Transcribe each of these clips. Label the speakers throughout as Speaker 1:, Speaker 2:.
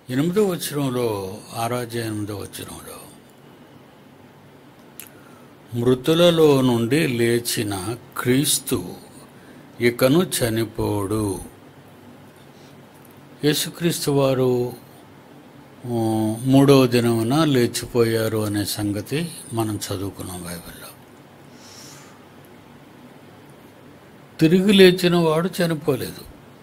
Speaker 1: ఎనిమిదో వచనంలో ఆరాధ్య ఎనిమిదో వచనంలో మృతులలో నుండి లేచిన క్రీస్తు ఇకను చనిపోడు యేసుక్రీస్తు వారు ఆ, మూడవ దినమున లేచిపోయారు అనే సంగతి మనం చదువుకున్నాం బైబిల్లో తిరిగి లేచిన వాడు చనిపోలేదు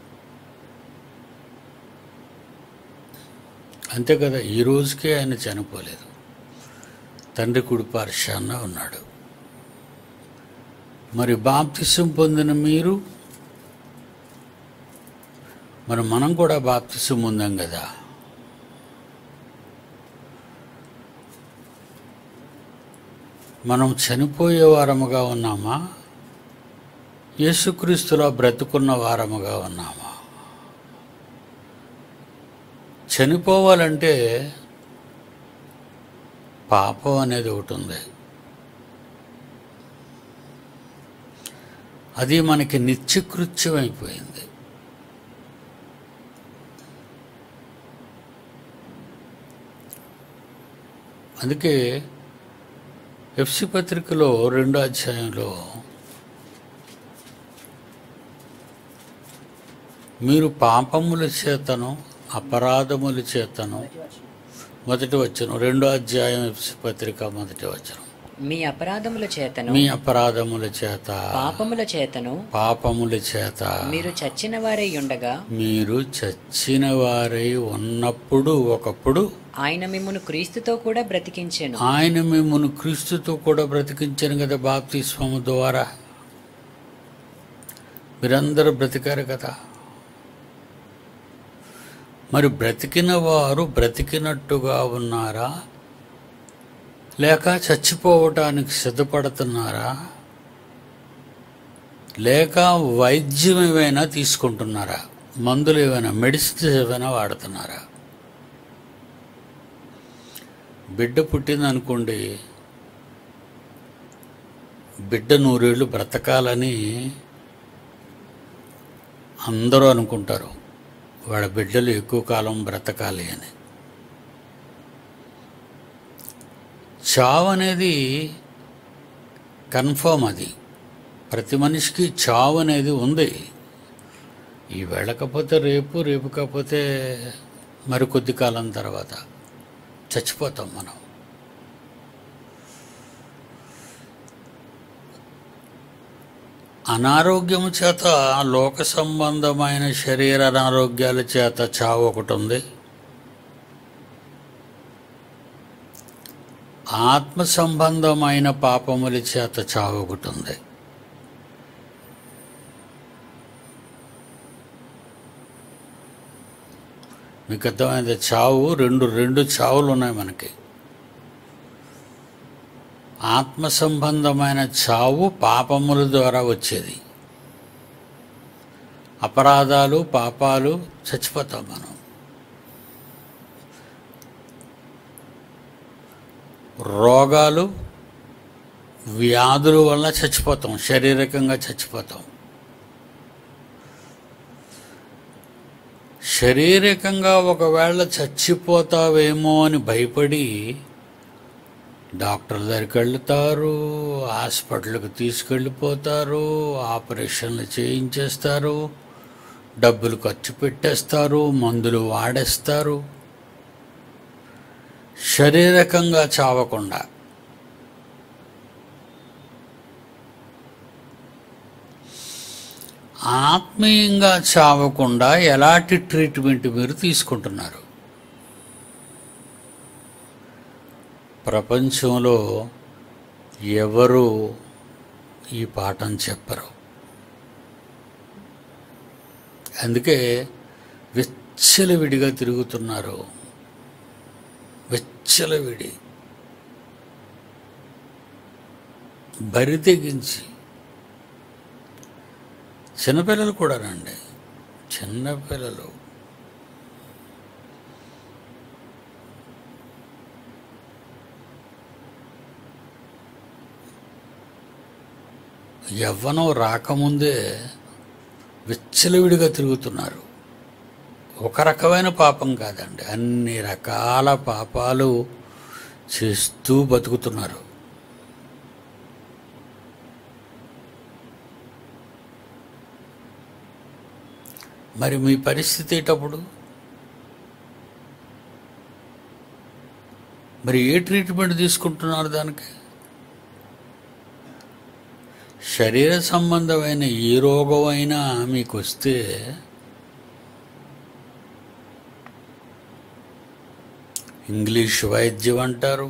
Speaker 1: అంతే కదా ఈ రోజుకే ఆయన చనిపోలేదు తండ్రి కుడి పార్శ్వాన ఉన్నాడు మరి బాప్తిసం పొందిన మీరు మరి మనం కూడా బాప్తిసం పొందాం కదా మనం చనిపోయే వారముగా ఉన్నామా యేసుక్రీస్తులో బ్రతుకున్న వారముగా ఉన్నామా చనిపోవాలంటే పాపం అనేది ఒకటి ఉంది అది మనకి నిత్యకృత్యం అయిపోయింది అందుకే ఎఫ్సి పత్రికలో రెండో అధ్యాయంలో మీరు పాపముల చేతను అపరాధముల చేతను మొదటి వచ్చను రెండో అధ్యాయం ఎఫ్సి పత్రిక మొదటి వచ్చను
Speaker 2: మీ అపరాధముల చేతను
Speaker 1: మీ అపరాధముల చేత
Speaker 2: పాపముల చేతను
Speaker 1: పాపముల చేత
Speaker 2: మీరు చచ్చిన వారై ఉండగా
Speaker 1: మీరు చచ్చిన వారై ఉన్నప్పుడు ఒకప్పుడు
Speaker 2: ఆయన మిమ్మును క్రీస్తుతో కూడా బ్రతికించెను
Speaker 1: ఆయన మిమ్మల్ని క్రీస్తుతో కూడా బ్రతికించాను కదా బాప్తిస్వము ద్వారా మీరందరూ బ్రతికారు కదా మరి బ్రతికిన వారు బ్రతికినట్టుగా ఉన్నారా లేక చచ్చిపోవటానికి సిద్ధపడుతున్నారా లేక వైద్యం ఏమైనా తీసుకుంటున్నారా మందులు ఏమైనా మెడిసిన్స్ ఏమైనా వాడుతున్నారా బిడ్డ పుట్టిందనుకోండి బిడ్డ నూరేళ్ళు బ్రతకాలని అందరూ అనుకుంటారు వాళ్ళ బిడ్డలు ఎక్కువ కాలం బ్రతకాలి అని చావు అనేది కన్ఫర్మ్ అది ప్రతి మనిషికి చావు అనేది ఉంది ఈ వెళ్ళకపోతే రేపు రేపు కాకపోతే మరికొద్ది కాలం తర్వాత చచ్చిపోతాం మనం అనారోగ్యము చేత లోక సంబంధమైన శరీర అనారోగ్యాల చేత చావు ఒకటి ఉంది ఆత్మ సంబంధమైన పాపముల చేత చావు ఒకటి ఉంది మీకు అర్థమైంది చావు రెండు రెండు చావులు ఉన్నాయి మనకి ఆత్మ సంబంధమైన చావు పాపముల ద్వారా వచ్చేది అపరాధాలు పాపాలు చచ్చిపోతాం మనం రోగాలు వ్యాధుల వల్ల చచ్చిపోతాం శారీరకంగా చచ్చిపోతాం శారీరకంగా ఒకవేళ చచ్చిపోతావేమో అని భయపడి డాక్టర్ దగ్గరికి వెళ్తారు హాస్పిటల్కి తీసుకెళ్ళిపోతారు ఆపరేషన్లు చేయించేస్తారు డబ్బులు ఖర్చు పెట్టేస్తారు మందులు వాడేస్తారు శారీరకంగా చావకుండా ఆత్మీయంగా చావకుండా ఎలాంటి ట్రీట్మెంట్ మీరు తీసుకుంటున్నారు ప్రపంచంలో ఎవరు ఈ పాఠం చెప్పరు అందుకే విచ్చలవిడిగా తిరుగుతున్నారు విచ్చలవిడి బరి తెగించి చిన్నపిల్లలు కూడా రండి చిన్నపిల్లలు యవ్వనం రాకముందే విచ్చలవిడిగా తిరుగుతున్నారు ఒక రకమైన పాపం కాదండి అన్ని రకాల పాపాలు చేస్తూ బతుకుతున్నారు మరి మీ పరిస్థితి ఏంటప్పుడు మరి ఏ ట్రీట్మెంట్ తీసుకుంటున్నారు దానికి శరీర సంబంధమైన ఏ రోగమైనా మీకు వస్తే ఇంగ్లీష్ వైద్యం అంటారు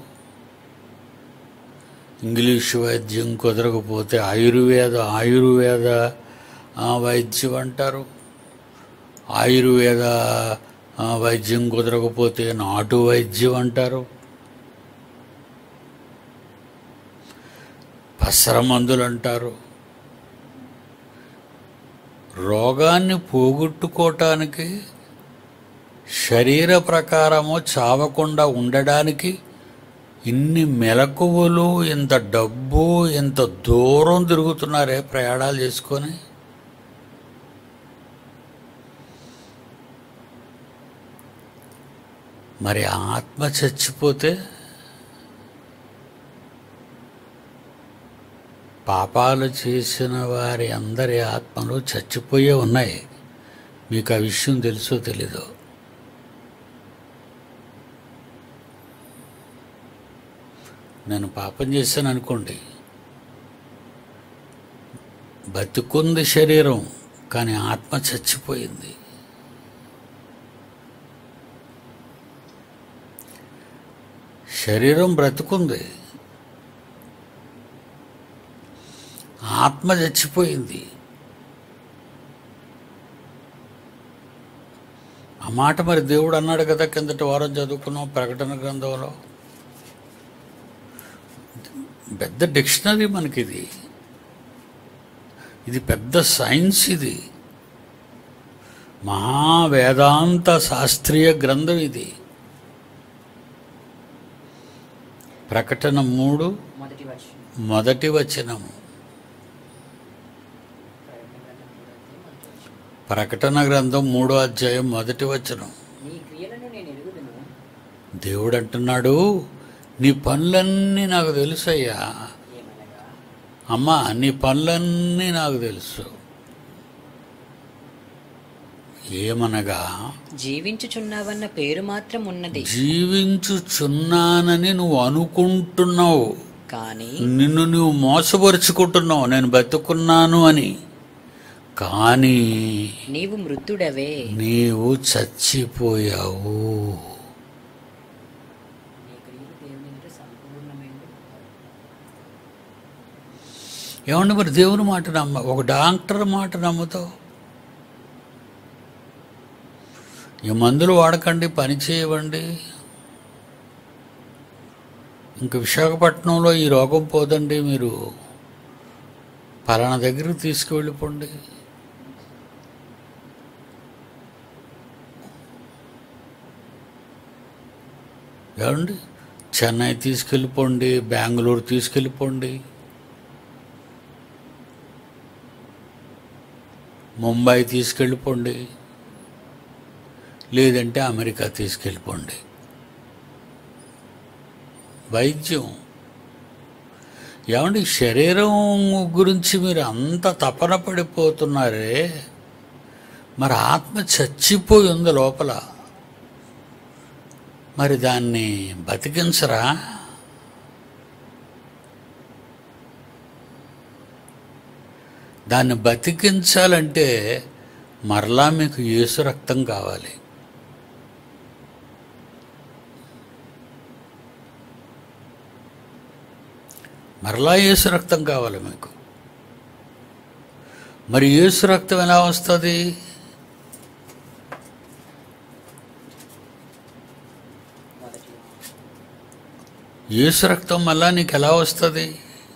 Speaker 1: ఇంగ్లీష్ వైద్యం కుదరకపోతే ఆయుర్వేద ఆయుర్వేద ఆ, వైద్యం అంటారు ఆయుర్వేద ఆ, వైద్యం కుదరకపోతే నాటు వైద్యం అంటారు పసర మందులు అంటారు రోగాన్ని పోగొట్టుకోవటానికి శరీర ప్రకారము చావకుండా ఉండడానికి ఇన్ని మెలకువలు ఇంత డబ్బు ఇంత దూరం తిరుగుతున్నారే ప్రయాణాలు చేసుకొని మరి ఆత్మ చచ్చిపోతే పాపాలు చేసిన వారి అందరి ఆత్మలు చచ్చిపోయే ఉన్నాయి మీకు ఆ విషయం తెలుసో తెలీదో నేను పాపం చేశాను అనుకోండి బతుకుంది శరీరం కానీ ఆత్మ చచ్చిపోయింది శరీరం బ్రతుకుంది ఆత్మ చచ్చిపోయింది ఆ మాట మరి దేవుడు అన్నాడు కదా కిందటి వారం చదువుకున్నాం ప్రకటన గ్రంథంలో పెద్ద డిక్షనరీ మనకిది ఇది పెద్ద సైన్స్ ఇది మహా వేదాంత శాస్త్రీయ గ్రంథం ఇది ప్రకటన మూడు
Speaker 2: మొదటి వర్షం
Speaker 1: మొదటి వచనము ప్రకటన గ్రంథం మూడో అధ్యాయం మొదటి వచనం
Speaker 2: నీ క్రియలను నేను ఎరుగుదును
Speaker 1: దేవుడు అంటున్నాడు నీ పనులన్నీ నాకు తెలుసయ్యా
Speaker 2: ఏమనగా
Speaker 1: అమ్మా నీ పనులన్నీ నాకు తెలుసు ఏమనగా
Speaker 2: జీవించుచున్నావన్న పేరు మాత్రం ఉన్నది
Speaker 1: జీవించుచున్నానని నువ్వు అనుకుంటున్నావు
Speaker 2: కానీ
Speaker 1: నిన్ను నువ్వు మోసపరుచుకుంటున్నావు నేను బతుకున్నాను అని కానీ
Speaker 2: నీవు మృతుడవే
Speaker 1: నీవు చచ్చిపోయావు ఏమండి మరి దేవుని మాట నమ్మ ఒక డాక్టర్ మాట నమ్ముతావు ఈ మందులు వాడకండి పని చేయవండి ఇంక విశాఖపట్నంలో ఈ రోగం పోదండి మీరు పలానా దగ్గరికి తీసుకువెళ్ళిపోండి ఏమండి చెన్నై తీసుకెళ్ళిపోండి బెంగళూరు తీసుకెళ్ళిపోండి ముంబై తీసుకెళ్ళిపోండి లేదంటే అమెరికా తీసుకెళ్ళిపోండి వైద్యం ఏమండి శరీరం గురించి మీరు అంత తపన పడిపోతున్నారే మరి ఆత్మ చచ్చిపోయి ఉంది లోపల మరి దాన్ని బతికించరా దాన్ని బతికించాలంటే మరలా మీకు యేసు రక్తం కావాలి మరలా యేసు రక్తం కావాలి మీకు మరి యేసు రక్తం ఎలా వస్తుంది యేసు రక్తం మళ్ళా నీకు ఎలా వస్తుంది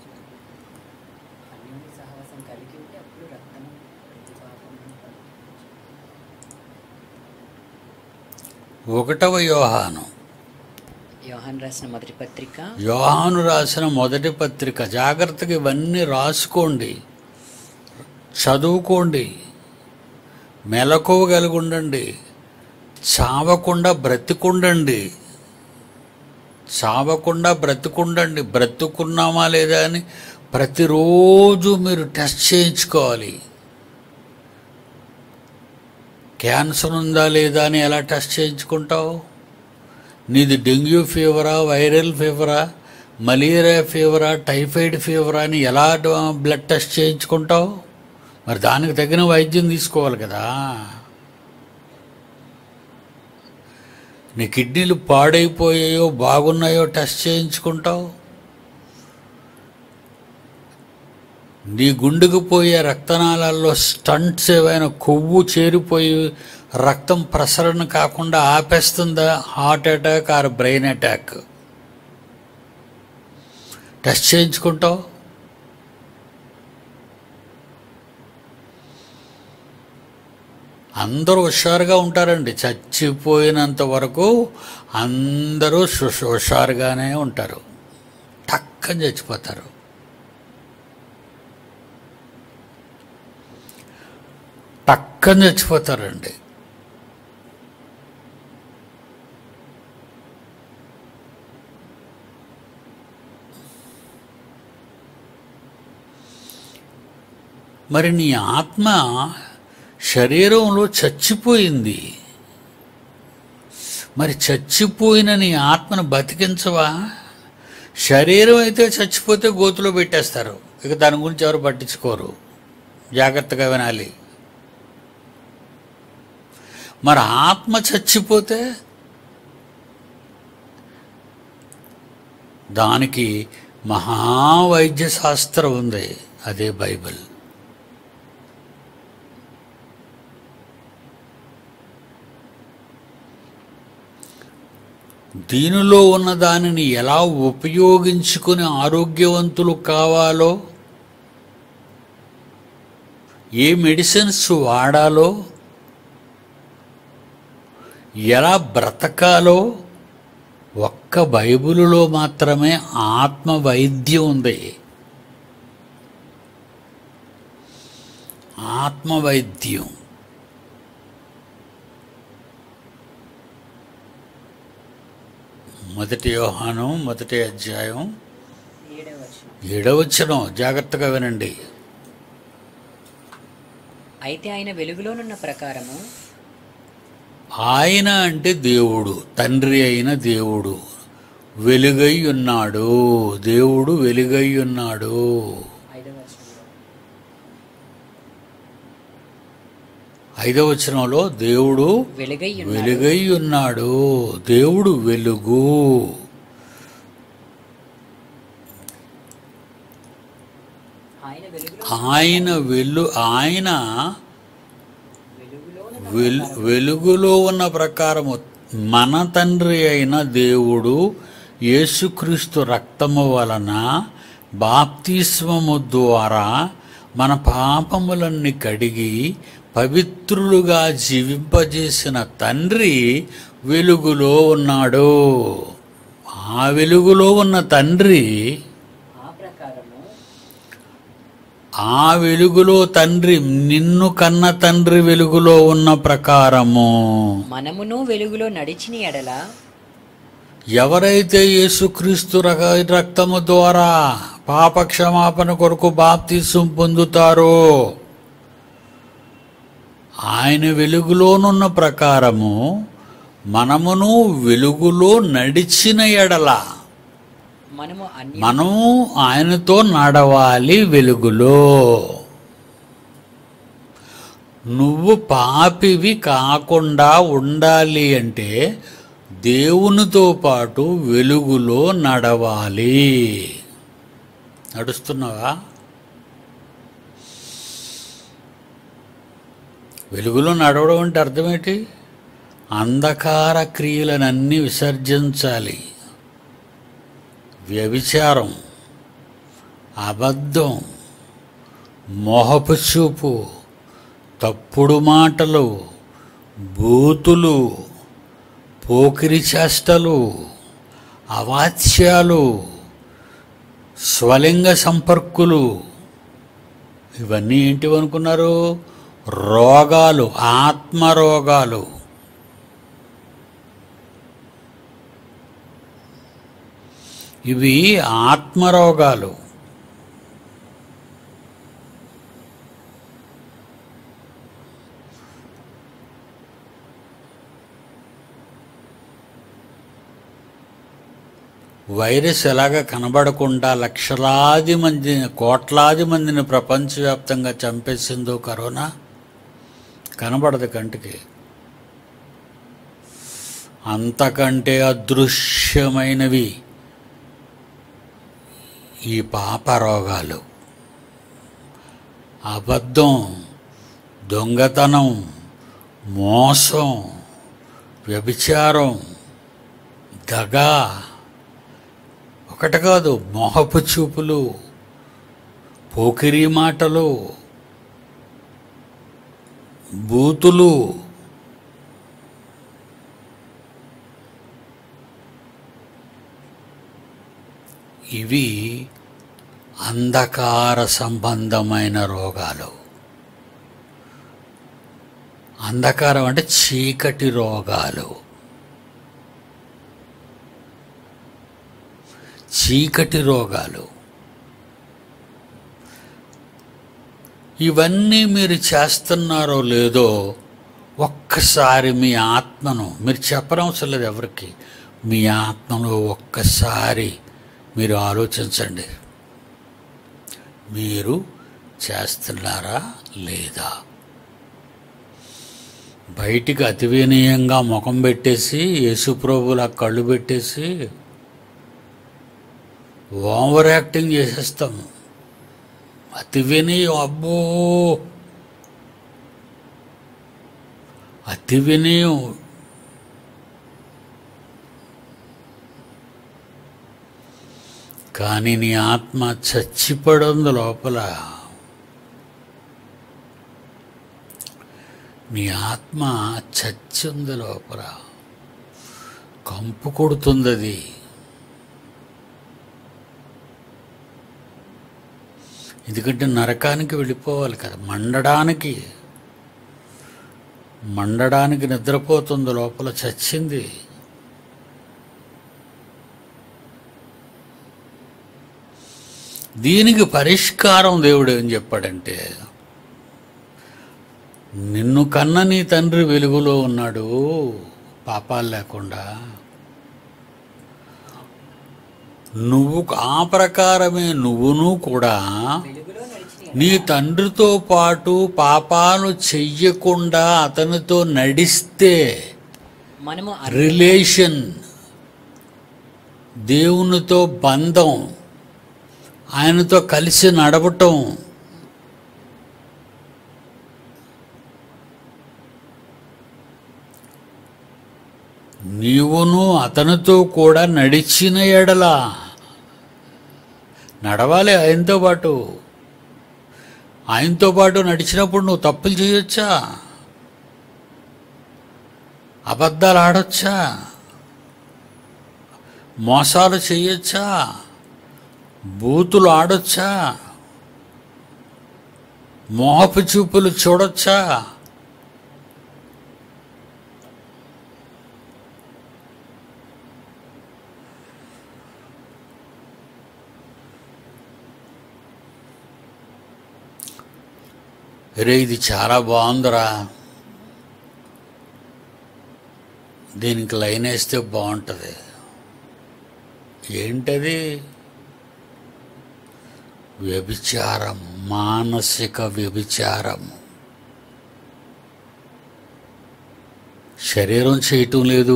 Speaker 1: ఒకటవ యోహాను
Speaker 2: యోహాన్ రాసిన మొదటి పత్రిక
Speaker 1: యోహాను రాసిన మొదటి పత్రిక జాగ్రత్తగా ఇవన్నీ రాసుకోండి చదువుకోండి మెలకువ కలిగి ఉండండి చావకుండా బ్రతికుండండి చావకుండా బ్రతికుండండి బ్రతుకున్నామా లేదా అని ప్రతిరోజు మీరు టెస్ట్ చేయించుకోవాలి క్యాన్సర్ ఉందా లేదా అని ఎలా టెస్ట్ చేయించుకుంటావు నీది డెంగ్యూ ఫీవరా వైరల్ ఫీవరా మలేరియా ఫీవరా టైఫాయిడ్ ఫీవరా అని ఎలా బ్లడ్ టెస్ట్ చేయించుకుంటావు మరి దానికి తగిన వైద్యం తీసుకోవాలి కదా నీ కిడ్నీలు పాడైపోయాయో బాగున్నాయో టెస్ట్ చేయించుకుంటావు నీ గుండెకు పోయే రక్తనాళాల్లో స్టంట్స్ ఏవైనా కొవ్వు చేరిపోయి రక్తం ప్రసరణ కాకుండా ఆపేస్తుందా heart attack or brain attack test చేయించుకుంటావు అందరూ హుషారుగా ఉంటారండి చచ్చిపోయినంత వరకు అందరూ హుష- హుషారుగానే ఉంటారు టక్కని చచ్చిపోతారు టక్కని చచ్చిపోతారండి మరి నీ ఆత్మ శరీరంలో చచ్చిపోయింది మరి చచ్చిపోయిన నీ ఆత్మను బతికించవా శరీరం అయితే చచ్చిపోతే గోతులో పెట్టేస్తారు ఇక దాని గురించి ఎవరు పట్టించుకోరు జాగ్రత్తగా వినాలి మరి ఆత్మ చచ్చిపోతే దానికి మహావైద్య శాస్త్రం ఉంది అదే బైబిల్ దీనిలో ఉన్న దానిని ఎలా ఉపయోగించుకుని ఆరోగ్యవంతులు కావాలో ఏ మెడిసిన్స్ వాడాలో ఎలా బ్రతకాలో ఒక్క బైబిలులో మాత్రమే ఆత్మ వైద్యం ఉంది ఆత్మ వైద్యం మొదటి యోహాను మొదటి అధ్యాయం ఏడవచనం జాగ్రత్తగా వినండి
Speaker 2: అయితే ఆయన వెలుగులోనున్న ప్రకారము
Speaker 1: ఆయన అంటే దేవుడు తండ్రి అయిన దేవుడు వెలుగై ఉన్నాడు దేవుడు వెలుగై ఉన్నాడు
Speaker 2: ఐదవ వచనంలో
Speaker 1: ఐదవ వచనంలో దేవుడు
Speaker 2: వెలుగై ఉన్నాడు
Speaker 1: వెలుగై ఉన్నాడు దేవుడు వెలుగు
Speaker 2: ఆయన వెలుగులో
Speaker 1: ఆయన వెలు ఆయన
Speaker 2: వెలుగులో
Speaker 1: వెలు వెలుగులో ఉన్న ప్రకారము మన తండ్రి అయిన దేవుడు యేసుక్రీస్తు రక్తము వలన బాప్తిస్మము ద్వారా మన పాపములన్నీ కడిగి పవిత్రులుగా జీవింపజేసిన తండ్రి వెలుగులో ఉన్నాడు ఆ వెలుగులో ఉన్న తండ్రి
Speaker 2: ఆ ప్రకారము
Speaker 1: ఆ వెలుగులో తండ్రి నిన్ను కన్న తండ్రి వెలుగులో ఉన్న ప్రకారము
Speaker 2: మనమును వెలుగులో నడిచిన ఎడల
Speaker 1: ఎవరైతే యేసుక్రీస్తు రక- రక్తము ద్వారా పాప క్షమాపణ కొరకు బాప్తీసం పొందుతారో ఆయన వెలుగులోనున్న ప్రకారము మనమును వెలుగులో నడిచిన ఎడల
Speaker 2: మనము అన్య
Speaker 1: మనం ఆయనతో నడవాలి వెలుగులో నువ్వు పాపివి కాకుండా ఉండాలి అంటే దేవునితో పాటు వెలుగులో నడవాలి నడుస్తున్నావా వెలుగులో నడవడం అంటే అర్థమేంటి అంధకార క్రియలనన్నీ విసర్జించాలి వ్యభిచారం అబద్ధం మోహపు చూపు తప్పుడు మాటలు బూతులు పోకిరి చేష్టలు అవాచ్యాలు స్వలింగ సంపర్కులు ఇవన్నీ ఏంటివనుకున్నారు రోగాలు ఆత్మరోగాలు ఇవి ఆత్మరోగాలు వైరస్ ఎలాగ కనబడకుండా లక్షలాది మంది కోట్లాది మందిని ప్రపంచవ్యాప్తంగా చంపేసిందో కరోనా కనబడదు కంటికి అంతకంటే అదృశ్యమైనవి ఈ పాప రోగాలు అబద్ధం దొంగతనం మోసం వ్యభిచారం దగా ఒకటి కాదు మోహపు చూపులు పోకిరీ మాటలు బూతులు ఇవి అంధకార సంబంధమైన రోగాలు అంధకారం అంటే చీకటి రోగాలు చీకటి రోగాలు ఇవన్నీ మీరు చేస్తున్నారో లేదో ఒక్కసారి మీ ఆత్మను మీరు చెప్పనవసరం లేదు ఎవరికి మీ ఆత్మలో ఒక్కసారి మీరు ఆలోచించండి మీరు చేస్తున్నారా లేదా బయటికి అతి వినయంగా ముఖం పెట్టేసి యేసుప్రభులా కళ్ళు పెట్టేసి ఓవర్ యాక్టింగ్ చేసేస్తాము అతి వినయం అబ్బో అతి వినయం కానీ నీ ఆత్మ చచ్చిపడుంది లోపల నీ ఆత్మ చచ్చింది లోపల కంపు కొడుతుంది అది ఎందుకంటే నరకానికి వెళ్ళిపోవాలి కదా మండడానికి మండడానికి నిద్రపోతుంది లోపల చచ్చింది దీనికి పరిష్కారం దేవుడు ఏం చెప్పాడంటే నిన్ను కన్న నీ తండ్రి వెలుగులో ఉన్నాడు పాపాలు లేకుండా నువ్వు ఆ ప్రకారమే నువ్వును కూడా
Speaker 2: వెలుగులో నడిచిన
Speaker 1: నీ తండ్రితో పాటు పాపాలు చెయ్యకుండా అతనితో నడిస్తే
Speaker 2: మనము అన్-
Speaker 1: రిలేషన్ దేవునితో బంధం ఆయనతో కలిసి నడవటం నీవును అతనితో కూడా నడిచిన ఎడల నడవాలి ఆయనతో పాటు ఆయనతో పాటు నడిచినప్పుడు నువ్వు తప్పులు చేయొచ్చా అబద్ధాలు ఆడొచ్చా మోసాలు చేయొచ్చా బూతులు ఆడొచ్చా మోహపు చూపులు చూడొచ్చా రే ఇది చాలా బాగుందిరా దీనికి లైన్ వేస్తే బాగుంటుంది ఏంటది వ్యభిచారం మానసిక వ్యభిచారం శరీరం చేయటం లేదు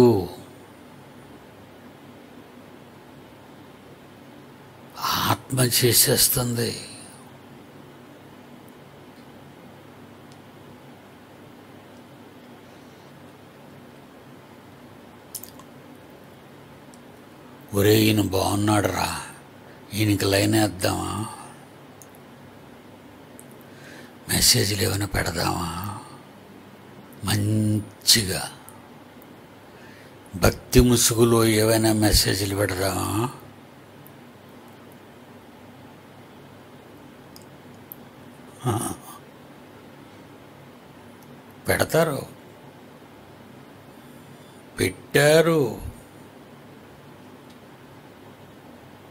Speaker 1: ఆత్మ చేసేస్తుంది ఒరే ఈయన బాగున్నాడు రా ఈయనకి లైన్ వేద్దామా మెసేజ్లు ఏమైనా పెడదామా మంచిగా భక్తి ముసుగులో ఏవైనా మెసేజ్లు పెడదామా ఆ. పెడతారు పెట్టారు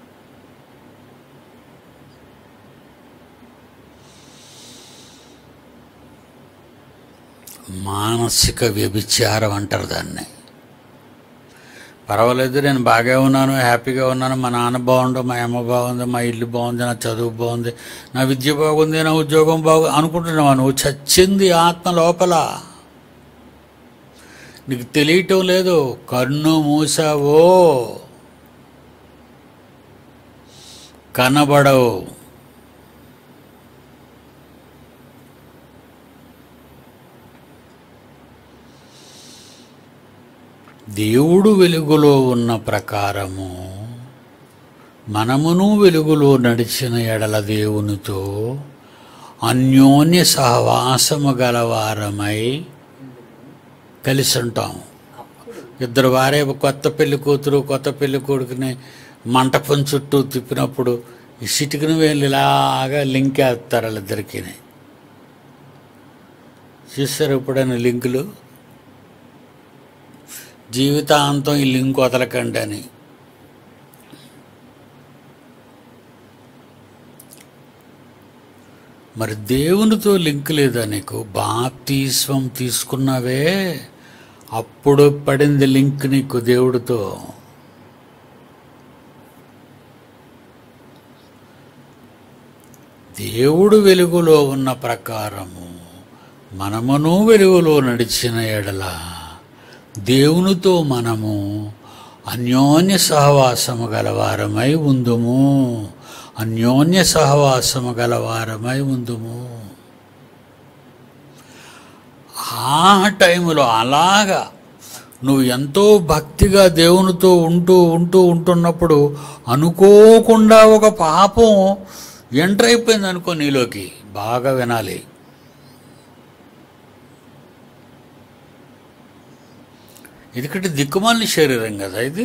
Speaker 1: మానసిక వ్యభిచారం అంటారు దాన్ని పర్వాలేదు నేను బాగా ఉన్నాను హ్యాపీగా ఉన్నాను మా నాన్న బాగుండు మా అమ్మ బాగుంది మా ఇల్లు బాగుంది నా చదువు బాగుంది నా విద్య బాగుంది నా ఉద్యోగం బాగు అనుకుంటున్నావా నువ్వు చచ్చింది ఆత్మ లోపల నీకు తెలియటం లేదు కన్ను మూసావో కనబడవు దేవుడు వెలుగులో ఉన్న ప్రకారము మనమును వెలుగులో నడిచిన ఎడల దేవునితో అన్యోన్య సహవాసము గలవారమై కలిసి ఉంటాం
Speaker 2: అప్పుడు
Speaker 1: ఇద్దరు వారే కొత్త పెళ్లి కూతురు కొత్త పెళ్లి కొడుకుని మంటపం చుట్టూ తిప్పినప్పుడు ఈ సిటికిన వేళ్ళు ఇలాగా లింక్ వేస్తారు వాళ్ళిద్దరికి చూస్తారు ఎప్పుడైనా లింకులు జీవితాంతం ఈ లింక్ వదలకండి అని మరి దేవునితో లింక్ లేదా నీకు బాప్తీస్వం తీసుకున్నావే అప్పుడు పడింది లింక్ నీకు దేవుడితో దేవుడు వెలుగులో ఉన్న ప్రకారము మనమును వెలుగులో నడిచిన ఎడల దేవునితో మనము అన్యోన్య సహవాసము గలవారమై ఉందుము అన్యోన్య సహవాసము గలవారమై ఉందుము ఆ టైంలో అలాగా నువ్వు ఎంతో భక్తిగా దేవునితో ఉంటూ ఉంటూ ఉంటున్నప్పుడు అనుకోకుండా ఒక పాపం ఎంటర్ అయిపోయింది అనుకో నీలోకి బాగా వినాలి ఎందుకంటే దిక్కుమాలిన శరీరం కదా ఇది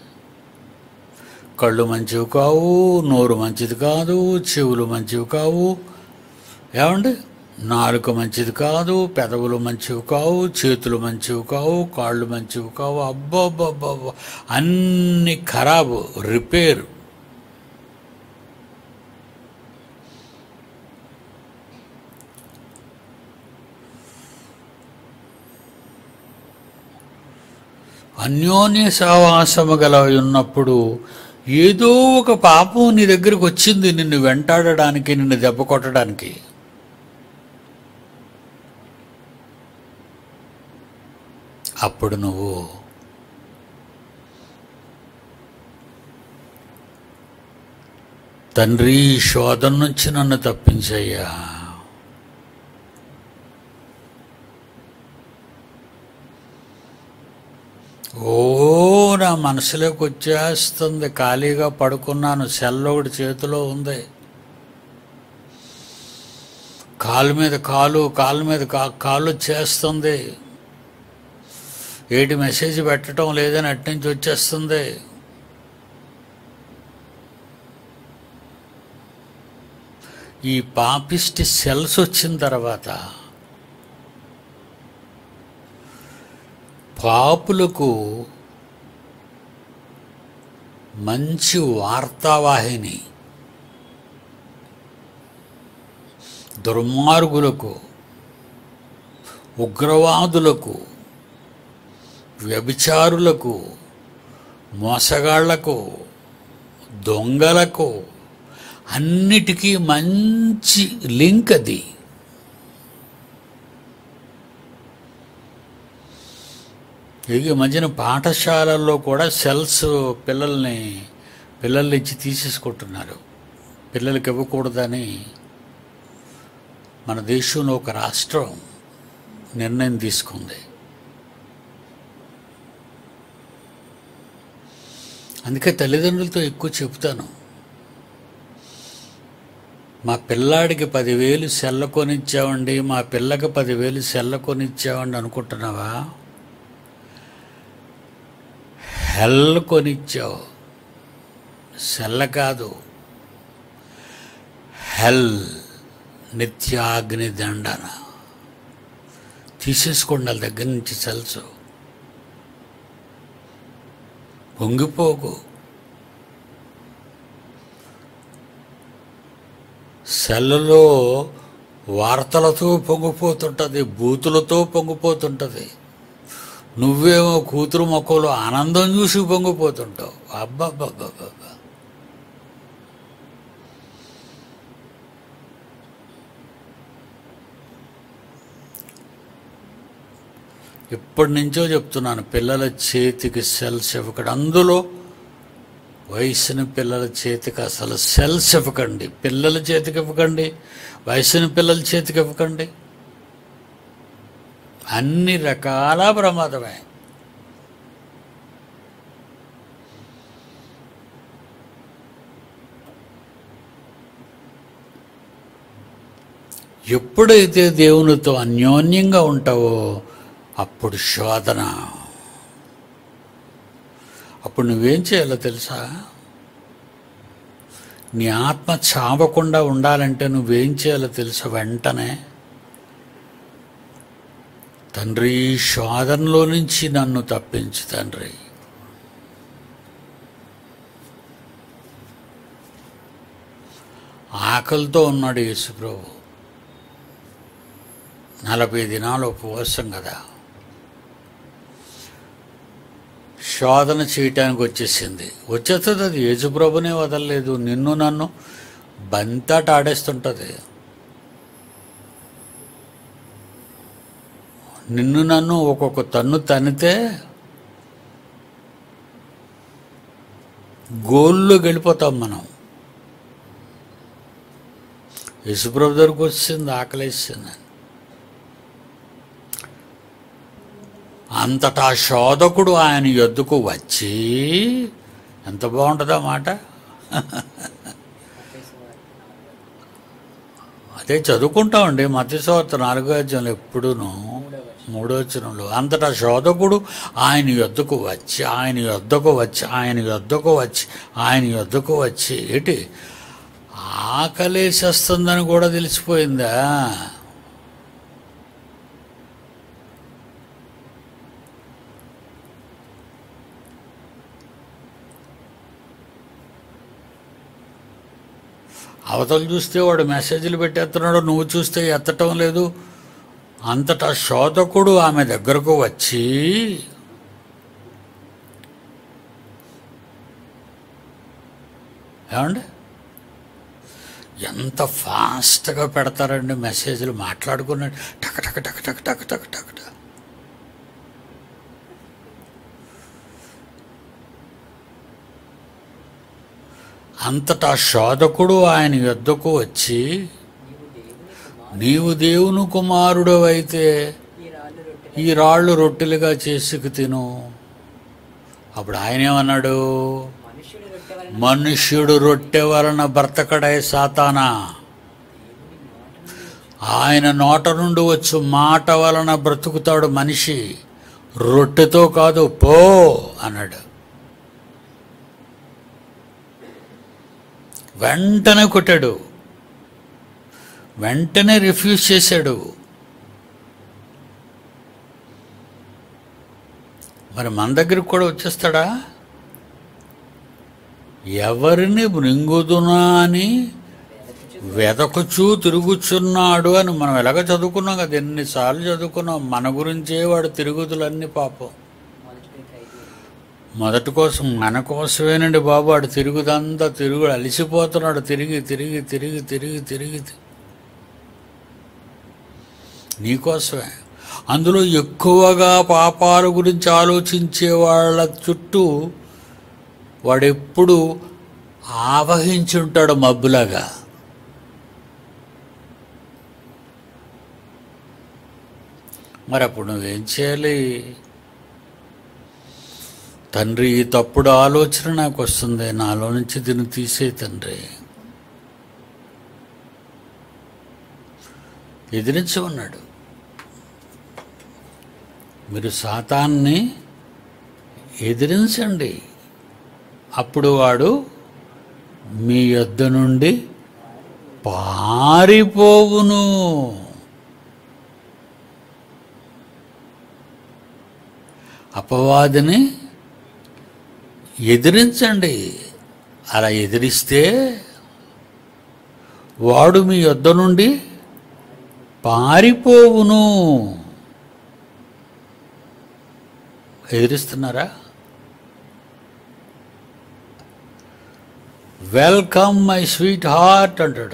Speaker 1: కళ్ళు మంచివి కావు నోరు మంచిది కాదు చెవులు మంచివి కావు ఏమండి నాలుక మంచిది కాదు పెదవులు మంచివి కావు చేతులు మంచివి కావు కాళ్ళు మంచివి కావు అబ్బబ్బబ్బబ్బ అన్ని ఖరాబు రిపేర్ అన్యోన్య సహవాసము గల ఉన్నప్పుడు ఏదో ఒక పాపం నీ దగ్గరికి వచ్చింది నిన్ను వెంటాడడానికి నిన్ను దెబ్బ కొట్టడానికి అప్పుడు నువ్వు తండ్రి ఈ శోధన నుంచి నన్ను తప్పించయ్యా ఓ నా మనసులోకి వచ్చేస్తుంది ఖాళీగా పడుకున్నాను సెల్ ఒకటి చేతిలో ఉంది కాలు మీద కాలు కాలు మీద కా కాలు వచ్చేస్తుంది ఏటి మెసేజ్ పెట్టడం లేదని అట్నుంచి వచ్చేస్తుంది ఈ పాపిష్టి సెల్స్ వచ్చిన తర్వాత పాపులకు మంచి వార్తావాహిని దుర్మార్గులకు ఉగ్రవాదులకు వ్యభిచారులకు మోసగాళ్లకు దొంగలకు అన్నిటికీ మంచి లింక్ అది ఇక ఈ మధ్యన పాఠశాలల్లో కూడా సెల్స్ పిల్లల్ని పిల్లల్ని ఇచ్చి తీసేసుకుంటున్నారు పిల్లలకి ఇవ్వకూడదని మన దేశంలో ఒక రాష్ట్రం నిర్ణయం తీసుకుంది అందుకే తల్లిదండ్రులతో ఎక్కువ చెప్తాను మా పిల్లాడికి పదివేలు సెల్ల కొనిచ్చామండి మా పిల్లకి పదివేలు సెల్ల కొనిచ్చామండి అనుకుంటున్నావా హెల్ కొనిచ్చావు సెల్ల కాదు హెల్ నిత్యాగ్ని దండన తీసేసుకోండి వాళ్ళ దగ్గర నుంచి సెల్స్ పొంగిపోకు సెల్లలో వార్తలతో పొంగిపోతుంటుంది బూతులతో పొంగిపోతుంటుంది నువ్వేమో కూతురు మొక్కలు ఆనందం చూసి పొంగిపోతుంటావు అబ్బబ్బబ్బబ్బా ఇప్పటి నుంచో చెప్తున్నాను పిల్లల చేతికి సెల్స్ ఇవ్వకండి అందులో వయసుని పిల్లల చేతికి అసలు సెల్స్ ఇవ్వకండి పిల్లల చేతికి ఇవ్వకండి వయసుని పిల్లల చేతికి ఇవ్వకండి అన్ని రకాల ప్రమాదమే ఎప్పుడైతే దేవునితో అన్యోన్యంగా ఉంటావో అప్పుడు శోధన అప్పుడు నువ్వేం చేయాలో తెలుసా నీ ఆత్మ చావకుండా ఉండాలంటే నువ్వేం చేయాలో తెలుసా వెంటనే తండ్రి ఈ శోధనలో నుంచి నన్ను తప్పించు తండ్రి ఆకలితో ఉన్నాడు యేసుప్రభు నలభై దినాలు ఉపవాసం కదా శోధన చేయటానికి వచ్చేసింది వచ్చేస్తుంది అది యేసుప్రభునే వదలలేదు నిన్ను నన్ను బంతాట ఆడేస్తుంటుంది నిన్ను నన్ను ఒక్కొక్క తన్ను తన్నితే గోల్లో గెలిపోతాం మనం యేసుప్రభు దగ్గరకు వచ్చింది ఆకలేసింది అంతటా శోధకుడు ఆయన యొద్దకు వచ్చి ఎంత బాగుంటుందా మాట అదే చదువుకుంటామండి మత్స్యవార్త నాలుగో అధ్యాయంలో ఎప్పుడూను మూడో వచనంలో అంతటా శోధకుడు ఆయన యొద్దకు వచ్చి ఆయన యొద్దకు వచ్చి ఆయన యొద్దకు వచ్చి ఆయన యొద్దకు వచ్చి ఏంటి ఆకలేసేస్తుందని కూడా తెలిసిపోయిందా అవతలు చూస్తే వాడు మెసేజ్లు పెట్టేస్తున్నాడు నువ్వు చూస్తే ఎత్తటం లేదు అంతటా శోధకుడు ఆమె దగ్గరకు వచ్చి ఏమండి ఎంత ఫాస్ట్గా పెడతారండి మెసేజ్లు మాట్లాడుకున్నాడు టక్ టక్ టక్ టక్ టక్ టక్ టక్ టక్ అంతటా శోధకుడు ఆయన యొద్దకు వచ్చి
Speaker 2: నీవు దేవుని కుమారుడు
Speaker 1: నీవు దేవుని కుమారుడు అయితే
Speaker 2: ఈ రాళ్ళు రొట్టె
Speaker 1: ఈ రాళ్ళు రొట్టెలుగా చేసుకు తిను అప్పుడు ఆయన ఏమన్నాడు
Speaker 2: మనుష్యుడు రొట్టె వలన
Speaker 1: మనుష్యుడు రొట్టె వలన బ్రతకడే సాతానా ఆయన నోట నుండి వచ్చు మాట వలన బ్రతుకుతాడు మనిషి రొట్టెతో కాదు పో అన్నాడు వెంటనే కొట్టాడు వెంటనే రిఫ్యూజ్ చేశాడు మరి మన దగ్గరికి కూడా వచ్చేస్తాడా ఎవరిని మృంగుదునా అని వెదకుచూ తిరుగుచున్నాడు అని మనం ఎలాగ చదువుకున్నాం కదా ఎన్నిసార్లు చదువుకున్నాం మన గురించే వాడు తిరుగుతులన్నీ పాపం
Speaker 2: మొదటిపై ఖైదీ
Speaker 1: మొదటి కోసం మన కోసమేనండి బాబు వాడు తిరుగుదంతా తిరుగు అలిసిపోతున్నాడు తిరిగి తిరిగి తిరిగి తిరిగి తిరిగి తి- నీకోసమే అందులో ఎక్కువగా పాపాల గురించి ఆలోచించే వాళ్ళ చుట్టూ వాడెప్పుడు ఆవహించి ఉంటాడు మబ్బులాగా మరి అప్పుడు నువ్వేం చేయాలి తండ్రి ఈ తప్పుడు ఆలోచన నాకు వస్తుంది నాలో నుంచి దీన్ని తీసే తండ్రి ఎదిరించమన్నాడు మీరు సాతాన్ని ఎదిరించండి అప్పుడు వాడు మీ యొద్ద నుండి పారిపోవును అపవాదిని ఎదిరించండి అలా ఎదిరిస్తే వాడు మీ యొద్ద నుండి పారిపోవును ఎదిరిస్తున్నారా వెల్కమ్ మై స్వీట్ హార్ట్ అంటాడు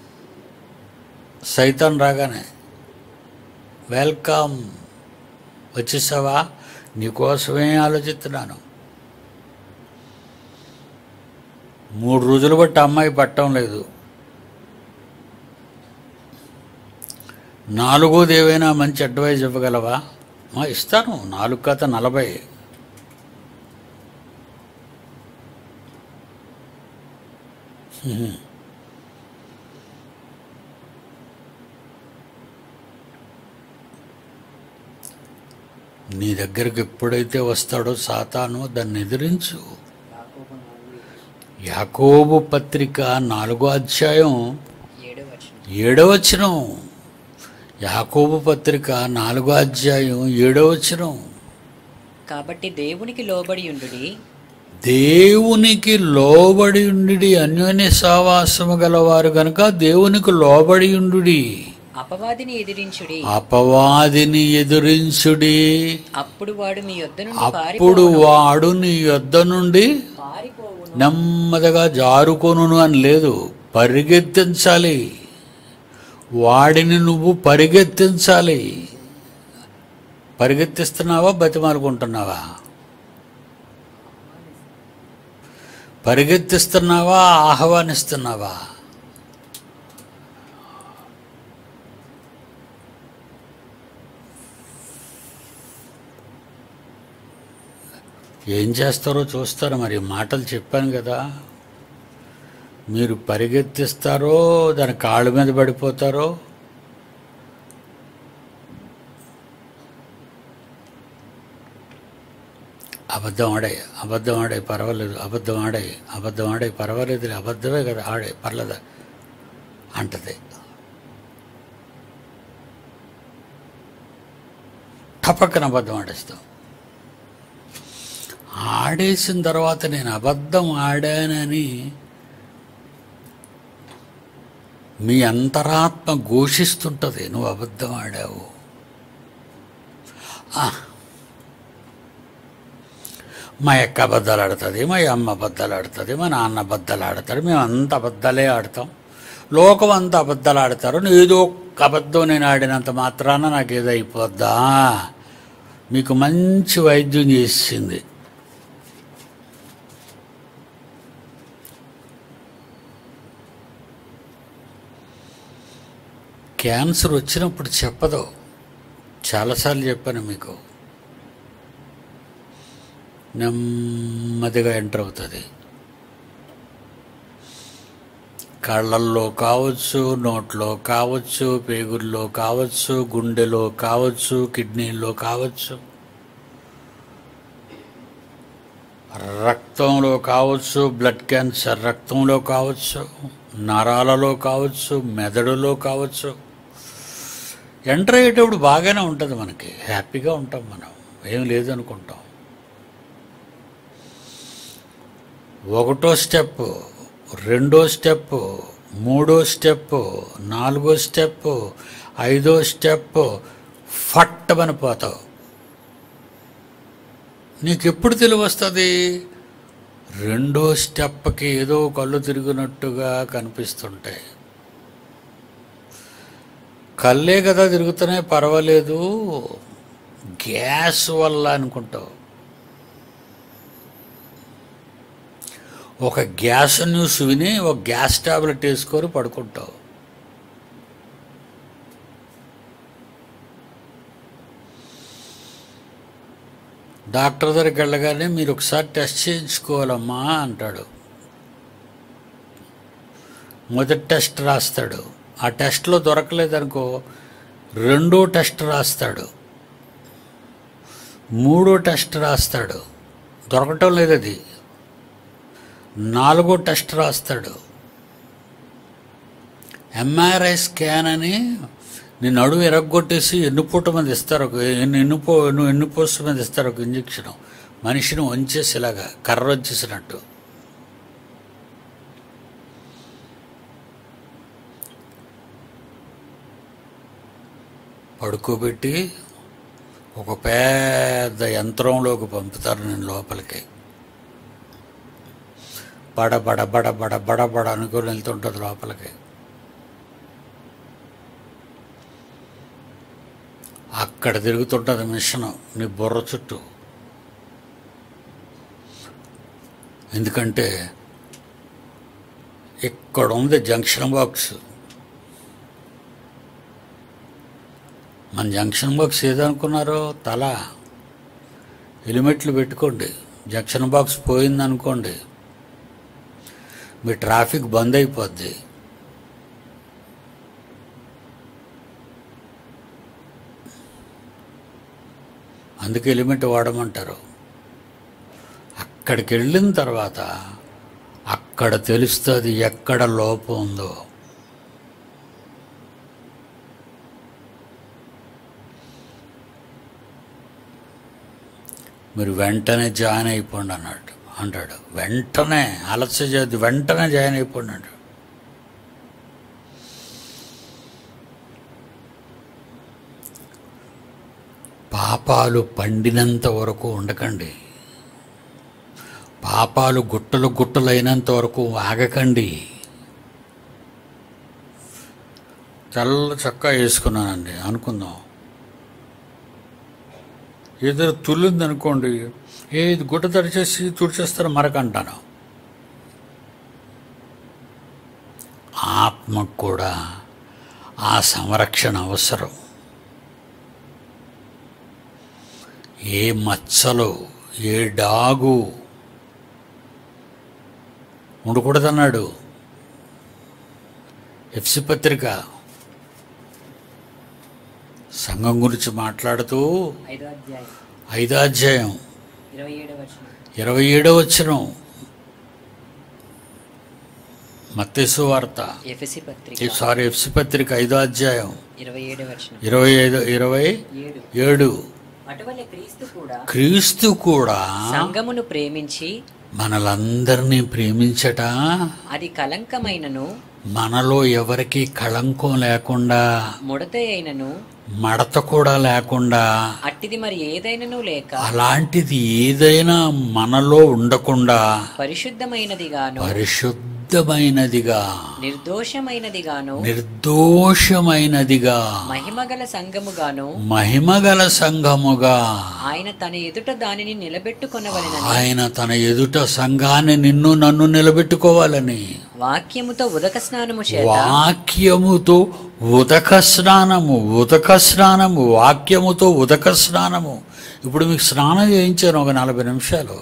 Speaker 1: సైతాన్ రాగానే వెల్కమ్ వచ్చేసావా నీకోసమే ఆలోచిస్తున్నాను మూడు రోజులు బట్టి అమ్మాయి పట్టడం లేదు నాలుగోది ఏవైనా మంచి అడ్వైజ్ ఇవ్వగలవా ఆ, ఇస్తాను నాలుగు కథ నలభై హ్మ్. నీ దగ్గరికి ఎప్పుడైతే వస్తాడో సాతాను దాన్ని ఎదిరించు
Speaker 2: యాకోబు నాలుగు
Speaker 1: యాకోబు పత్రిక నాలుగో అధ్యాయం
Speaker 2: ఏడో వచనం
Speaker 1: ఏడవచనం యాకోబు పత్రిక నాలుగో అధ్యాయం ఏడవచనం
Speaker 2: కాబట్టి దేవునికి లోబడి ఉండు
Speaker 1: దేవునికి లోబడి ఉండి అన్యోన్య సావాసము గలవారు గనుక దేవునికి లోబడి ఉండు
Speaker 2: అపవాదిని ఎదిరించుడి
Speaker 1: అపవాదిని ఎదురించుడి
Speaker 2: అప్పుడు వాడు మీ యొద్ద నుండి
Speaker 1: అప్పుడు వాడు నీ యొద్ద నుండి
Speaker 2: పారిపోవును
Speaker 1: నెమ్మదిగా జారుకొనును అని లేదు పరిగెత్తించాలి వాడిని నువ్వు పరిగెత్తించాలి పరిగెత్తిస్తున్నావా బతిమాలుకుంటున్నావా పరిగెత్తిస్తున్నావా ఆహ్వానిస్తున్నావా ఏం చేస్తారో చూస్తారు మరి మాటలు చెప్పాను కదా మీరు పరిగెత్తిస్తారో దాని కాళ్ళ మీద పడిపోతారో అబద్ధం ఆడే అబద్ధం ఆడే పర్వాలేదు అబద్ధం ఆడే అబద్ధం ఆడే పర్వాలేదు అబద్ధమే కదా ఆడే పర్లేదా అంటది టపక్కన అబద్ధం ఆడేస్తాం ఆడేసిన తర్వాత నేను అబద్ధం ఆడానని మీ అంతరాత్మ ఘోషిస్తుంటుంది నువ్వు అబద్ధం ఆడావు ఆ. మా యొక్క అబద్ధాలు ఆడుతుంది మా అమ్మ అబద్ధాలు ఆడుతుంది మా నాన్న అబద్ధాలు ఆడతాడు మేము అంత అబద్ధాలే ఆడతాం లోకం అంతా అబద్ధాలు ఆడతారు నువ్వు ఏదో ఒక్క అబద్ధం నేను ఆడినంత మాత్రాన నాకు ఏదో అయిపోద్దా మీకు మంచి వైద్యం చేసింది క్యాన్సర్ వచ్చినప్పుడు చెప్పదు చాలాసార్లు చెప్పాను మీకు నెమ్మదిగా ఎంటర్ అవుతుంది కళ్ళల్లో కావచ్చు నోట్లో కావచ్చు పేగుల్లో కావచ్చు గుండెలో కావచ్చు కిడ్నీల్లో కావచ్చు రక్తంలో కావచ్చు బ్లడ్ క్యాన్సర్ రక్తంలో కావచ్చు నరాలలో కావచ్చు మెదడులో కావచ్చు ఎంటర్ అయ్యేటప్పుడు బాగానే ఉంటుంది మనకి హ్యాపీగా ఉంటాం మనం ఏం లేదనుకుంటాం ఒకటో స్టెప్ రెండో స్టెప్ మూడో స్టెప్ నాలుగో స్టెప్ ఐదో స్టెప్ ఫట్టమని పోతావు నీకు ఎప్పుడు తెలివి వస్తుంది రెండో స్టెప్కి ఏదో కళ్ళు తిరిగినట్టుగా కనిపిస్తుంటాయి కళ్ళే కదా తిరుగుతున్నాయి పర్వాలేదు గ్యాస్ వల్ల అనుకుంటావు ఒక గ్యాస్ న్యూస్ విని ఒక గ్యాస్ టాబ్లెట్ వేసుకొని పడుకుంటావు డాక్టర్ దగ్గరికి వెళ్ళగానే మీరు ఒకసారి టెస్ట్ చేయించుకోవాలమ్మా అంటాడు మొదటి టెస్ట్ రాస్తాడు ఆ టెస్ట్లో దొరకలేదనుకో రెండో టెస్ట్ రాస్తాడు మూడో టెస్ట్ రాస్తాడు దొరకటం లేదు అది నాలుగో టెస్ట్ రాస్తాడు ఎంఆర్ఐ స్కాన్ అని నీ నడుము ఎరగొట్టేసి ఎన్నుపూట మీద ఇస్తారు ఒక ఎన్ని ఎన్నుపో ఎన్ను- ఎన్నుపోసు మీద ఇస్తారు ఒక ఇంజక్షన్ మనిషిని వంచేసి ఇలాగా కర్ర వచ్చేసినట్టు పడుకోబెట్టి ఒక పెద్ద యంత్రంలోకి పంపుతారు నేను లోపలికి బడ బడ బడ బడ బడ బడ అనుకుని వెళ్తుంటుంది లోపలికి అక్కడ తిరుగుతుంటుంది మిషన్ నీ బుర్ర చుట్టూ ఎందుకంటే ఇక్కడ ఉంది జంక్షన్ బాక్స్ మన జంక్షన్ బాక్స్ ఏదనుకున్నారో తల హెల్మెట్లు పెట్టుకోండి జంక్షన్ బాక్స్ పోయిందనుకోండి మీ ట్రాఫిక్ బంద్ అయిపోద్ది అందుకే హెల్మెట్ వాడమంటారు అక్కడికి వెళ్ళిన తర్వాత అక్కడ తెలుస్తుంది ఎక్కడ లోపం ఉందో మీరు వెంటనే జాయిన్ అయిపోండి అన్నాడు అంటాడు వెంటనే ఆలస్య చేయద్దు వెంటనే జాయిన్ అయిపోండి అంటాడు పాపాలు పండినంత వరకు ఉండకండి పాపాలు గుట్టలు గుట్టలైనంత వరకు ఆగకండి తెల్ల చక్కా వేసుకున్నానండి అనుకుందాం ఏదైనా తుల్లింది అనుకోండి ఏ ఇది గుట్ట తడిచేసి తుడిచేస్తారు మరకంటాను ఆత్మకు కూడా ఆ సంరక్షణ అవసరం ఏ మచ్చలు ఏ డాగు ఉండకూడదన్నాడు ఎఫ్సి పత్రిక సంఘం గురించి మాట్లాడుతూ
Speaker 2: ఐదో అధ్యాయం
Speaker 1: ఐదో అధ్యాయం
Speaker 2: ఇరవై ఏడవ వచనం
Speaker 1: ఇరవై ఏడో వచ్చిన మత్తేసు వార్త
Speaker 2: ఎఫెసి పత్రిక
Speaker 1: సారీ ఎఫ్సి పత్రిక ఐదో అధ్యాయం
Speaker 2: ఇరవై ఏడవ వచనం
Speaker 1: ఇరవై ఐదు ఇరవై
Speaker 2: ఏడు
Speaker 1: ఏడు
Speaker 2: అటువలే క్రీస్తు కూడా
Speaker 1: క్రీస్తు కూడా
Speaker 2: సంఘమును ప్రేమించి
Speaker 1: మనలందరినీ ప్రేమించట
Speaker 2: అది కలంకమైనను
Speaker 1: మనలో ఎవరికి కళంకం లేకుండా
Speaker 2: ముడత అయినను
Speaker 1: మడత కూడా లేకుండా
Speaker 2: అట్టిది మరి ఏదైనను లేక
Speaker 1: అలాంటిది ఏదైనా మనలో ఉండకుండా
Speaker 2: పరిశుద్ధమైనదిగాను
Speaker 1: పరిశుద్ధమైనదిగా
Speaker 2: నిర్దోషమైనదిగాను
Speaker 1: నిర్దోషమైనదిగా
Speaker 2: మహిమగల సంఘముగాను
Speaker 1: మహిమగల సంఘముగా
Speaker 2: ఆయన తన ఎదుట దానిని నిలబెట్టుకొనవలెనని
Speaker 1: ఆయన తన ఎదుట సంఘాన్ని నిన్ను నన్ను నిలబెట్టుకోవాలని
Speaker 2: వాక్యముతో ఉదక స్నానము చేత
Speaker 1: వాక్యముతో ఉదక స్నానము ఉదక స్నానము వాక్యముతో ఉదక స్నానము ఇప్పుడు మీకు స్నానం చేయించాను ఒక నలభై నిమిషాలు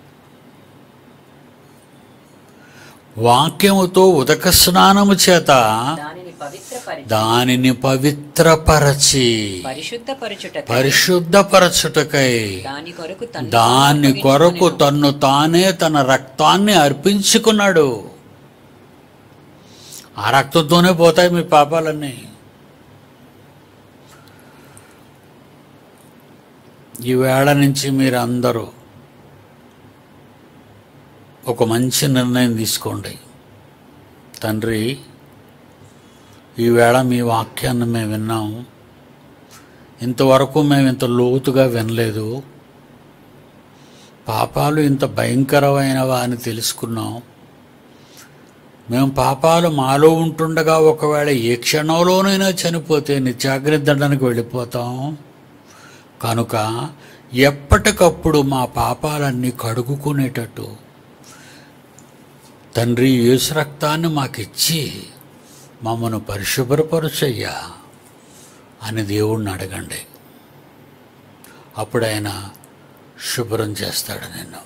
Speaker 1: వాక్యముతో ఉదక స్నానము చేత
Speaker 2: దానిని పవిత్రపరిచి
Speaker 1: దానిని పవిత్రపరచి
Speaker 2: పరిశుద్ధపరచుటకై
Speaker 1: పరిశుద్ధపరచుటకై
Speaker 2: దాని కొరకు తన్ను
Speaker 1: దాని
Speaker 2: తాను
Speaker 1: కొరకు
Speaker 2: అప్పగించుకొనెను.
Speaker 1: తన్ను తానే తన రక్తాన్ని అర్పించుకున్నాడు ఆ రక్తంతోనే పోతాయి మీ పాపాలన్నీ ఈ వేళ నుంచి మీరు అందరూ ఒక మంచి నిర్ణయం తీసుకోండి తండ్రి ఈవేళ మీ వాక్యాన్ని మేము విన్నాం ఇంతవరకు మేము ఇంత లోతుగా వినలేదు పాపాలు ఇంత భయంకరమైనవా అని తెలుసుకున్నాం మేము పాపాలు మాలో ఉంటుండగా ఒకవేళ ఏ క్షణంలోనైనా చనిపోతే నిత్యాగ్నిదండానికి వెళ్ళిపోతాం కనుక ఎప్పటికప్పుడు మా పాపాలన్నీ కడుగుకునేటట్టు తండ్రి యేసు రక్తాన్ని మాకిచ్చి మమ్మను పరిశుభ్రపరుచయ్యా అని దేవుణ్ణి అడగండి అప్పుడు ఆయన శుభ్రం చేస్తాడు నిన్ను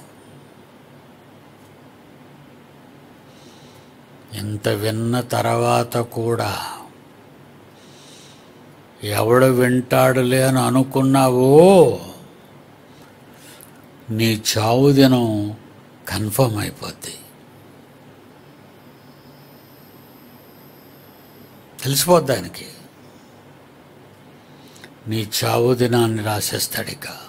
Speaker 1: ఇంత విన్న తర్వాత కూడా ఎవడు వింటాడులే అని అనుకున్నావో నీ చావు దినం కన్ఫర్మ్ అయిపోద్ది తెలిసిపోద్ది ఆయనకి నీ చావు దినాన్ని రాసేస్తాడు ఇక